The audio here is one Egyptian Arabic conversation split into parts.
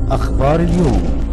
أخبار اليوم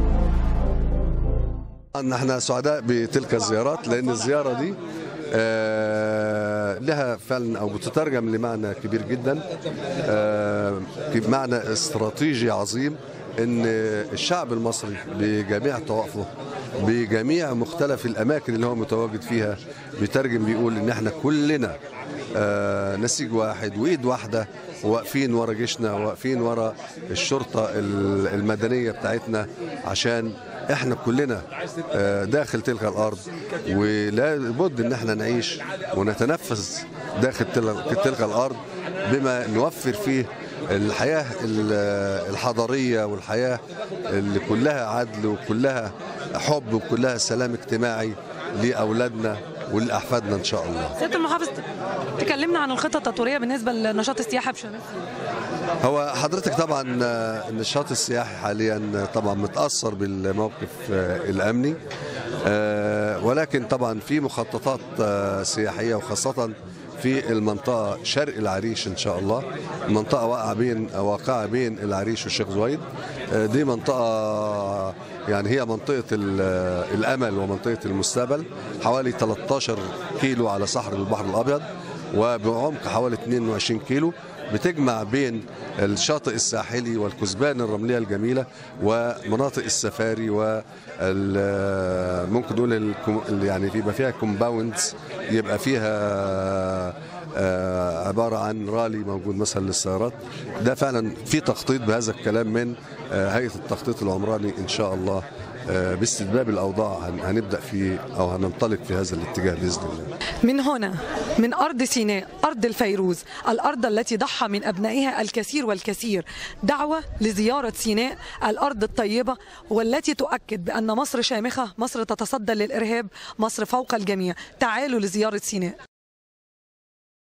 نحن سعداء بتلك الزيارات لأن الزيارة دي آه، لها فعلا او بتترجم لمعنى كبير جدا آه، معنى استراتيجي عظيم ان الشعب المصري بجميع طوائفه بجميع مختلف الاماكن اللي هو متواجد فيها بيترجم بيقول ان احنا كلنا آه، نسيج واحد وايد واحده واقفين ورا جيشنا واقفين ورا الشرطه المدنيه بتاعتنا عشان احنا كلنا آه، داخل تلك الارض ولا بد ان احنا نعيش ونتنفس داخل تل- تلك الارض بما نوفر فيه الحياه ال- الحضاريه والحياه اللي كلها عدل وكلها حب وكلها سلام اجتماعي لاولادنا ولاحفادنا ان شاء الله. سياده المحافظ تكلمنا عن الخطه التطويريه بالنسبه لنشاط السياحه بشمال هو حضرتك طبعا آه، النشاط السياحي حاليا آه، طبعا متاثر بالموقف آه، الامني آه، ولكن طبعا في مخططات آه، سياحيه وخاصه في المنطقه شرق العريش ان شاء الله المنطقه واقعه بين واقعه بين العريش والشيخ زويد آه، دي منطقه يعني هي منطقه ال- الامل ومنطقه المستقبل حوالي 13 كيلو على صحر البحر الابيض وبعمق حوالي 22 كيلو بتجمع بين الشاطئ الساحلي والكثبان الرمليه الجميله ومناطق السفاري و ممكن نقول الكم- اللي يعني بيبقى فيها كومباوندز يبقى فيها آه، عباره عن رالي موجود مثلا للسيارات ده فعلا في تخطيط بهذا الكلام من آه، هيئه التخطيط العمراني ان شاء الله آه، باستتباب الاوضاع هن- هنبدا في او هننطلق في هذا الاتجاه باذن الله من هنا من أرض سيناء أرض الفيروز الأرض التي ضحى من أبنائها الكثير والكثير دعوة لزيارة سيناء الأرض الطيبة والتي تؤكد بأن مصر شامخة مصر تتصدى للإرهاب مصر فوق الجميع تعالوا لزيارة سيناء